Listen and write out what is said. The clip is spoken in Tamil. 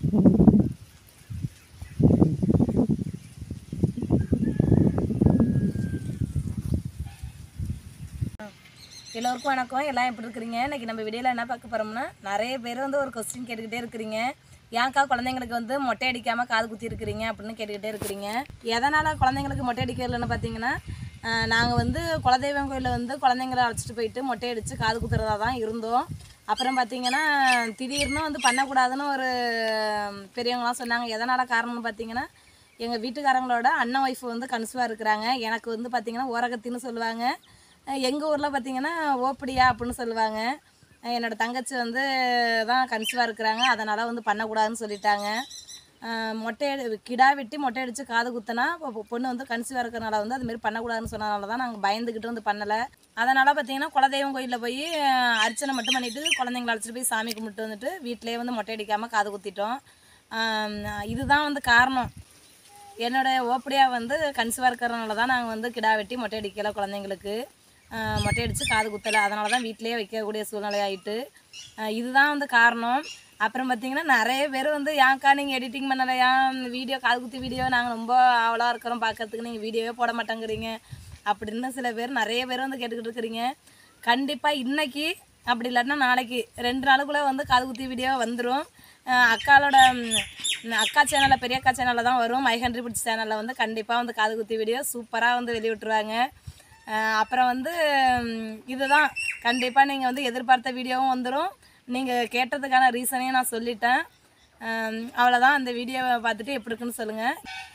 எல்லோருக்கும் வணக்கம் எல்லாம் எப்படி இருக்கிறீங்க இன்னைக்கு நம்ம வீடியோவில் என்ன பார்க்க போகிறோம்னா நிறைய பேர் வந்து ஒரு கொஸ்டின் கேட்டுக்கிட்டே இருக்கிறீங்க ஏன்க்கா குழந்தைங்களுக்கு வந்து மொட்டை அடிக்காமல் காது குத்தி இருக்கிறீங்க அப்படின்னு கேட்டுக்கிட்டே இருக்கிறீங்க எதனால் குழந்தைங்களுக்கு மொட்டை அடிக்கிறதுலன்னு பார்த்தீங்கன்னா நாங்கள் வந்து குலதெய்வம் கோயிலில் வந்து குழந்தைங்கள அழைச்சிட்டு போயிட்டு மொட்டை அடித்து காது குத்துறதா தான் இருந்தோம் அப்புறம் பார்த்தீங்கன்னா திடீர்னு வந்து பண்ணக்கூடாதுன்னு ஒரு பெரியவங்களாம் சொன்னாங்க எதனால் காரணம்னு பார்த்தீங்கன்னா எங்கள் வீட்டுக்காரங்களோட அண்ணன் ஒய்ஃப் வந்து கன்சீவாக இருக்கிறாங்க எனக்கு வந்து பார்த்தீங்கன்னா ஓரகத்தின்னு சொல்லுவாங்க எங்கள் ஊரில் பார்த்தீங்கன்னா ஓப்படியா அப்படின்னு சொல்லுவாங்க என்னோடய தங்கச்சி வந்து தான் கன்சீவாக இருக்கிறாங்க அதனால் வந்து பண்ணக்கூடாதுன்னு சொல்லிட்டாங்க அஹ் மொட்டை அடி கிடா வெட்டி மொட்டை அடித்து காது குத்தினா இப்போ பொண்ணு வந்து கன்சீவாக இருக்கிறனால வந்து அதுமாரி பண்ணக்கூடாதுன்னு சொன்னனால தான் நாங்கள் பயந்துக்கிட்டு வந்து பண்ணலை அதனால் பார்த்தீங்கன்னா குலதெய்வம் கோயிலில் போய் அஹ், அர்ச்சனை மட்டும் பண்ணிவிட்டு குழந்தைங்கள அழைச்சிட்டு போய் சாமி கும்பிட்டு வந்துட்டு வீட்டிலேயே வந்து மொட்டை அடிக்காமல் காது குத்திட்டோம் அஹ் இதுதான் வந்து காரணம் என்னோட ஓப்படியாக வந்து கன்சீவாக இருக்கிறனால தான் நாங்கள் வந்து கிடா வெட்டி மொட்டை அடிக்கலை குழந்தைங்களுக்கு ஆஹ் மொட்டை அடித்து காது குத்தலை அதனால தான் வீட்டிலேயே வைக்கக்கூடிய சூழ்நிலை ஆயிட்டு ஆஹ் இதுதான் வந்து காரணம் அப்புறம் பார்த்தீங்கன்னா நிறைய பேர் வந்து ஏன்க்கா நீங்கள் எடிட்டிங் பண்ணலையா வீடியோ காது குத்தி வீடியோ நாங்கள் ரொம்ப ஆவலாக இருக்கிறோம் பார்க்கறதுக்கு நீங்கள் வீடியோவே போட மாட்டேங்கிறீங்க அப்படின்னு சில பேர் நிறைய பேர் வந்து கேட்டுக்கிட்டு இருக்கிறீங்க கண்டிப்பாக இன்னைக்கு அப்படி இல்லாட்டினா நாளைக்கு ரெண்டு நாளுக்குள்ளே வந்து காது குத்தி வீடியோ வந்துடும் அக்காலோட ம், அக்கா சேனலில் பெரிய அக்கா சேனலில் தான் வரும் மை ஹண்ட்ரி பிடிச்ச சேனலில் வந்து கண்டிப்பாக வந்து காது குத்தி வீடியோ சூப்பராக வந்து வெளியிட்டுருவாங்க அஹ் அப்புறம் வந்து ம், இதுதான் கண்டிப்பாக நீங்கள் வந்து எதிர்பார்த்த வீடியோவும் வந்துடும் நீங்கள் கேட்டதுக்கான ரீசனையும் நான் சொல்லிட்டேன் அஹ் அவ்வளோதான் அந்த வீடியோவை பார்த்துட்டு எப்படி இருக்குன்னு சொல்லுங்கள்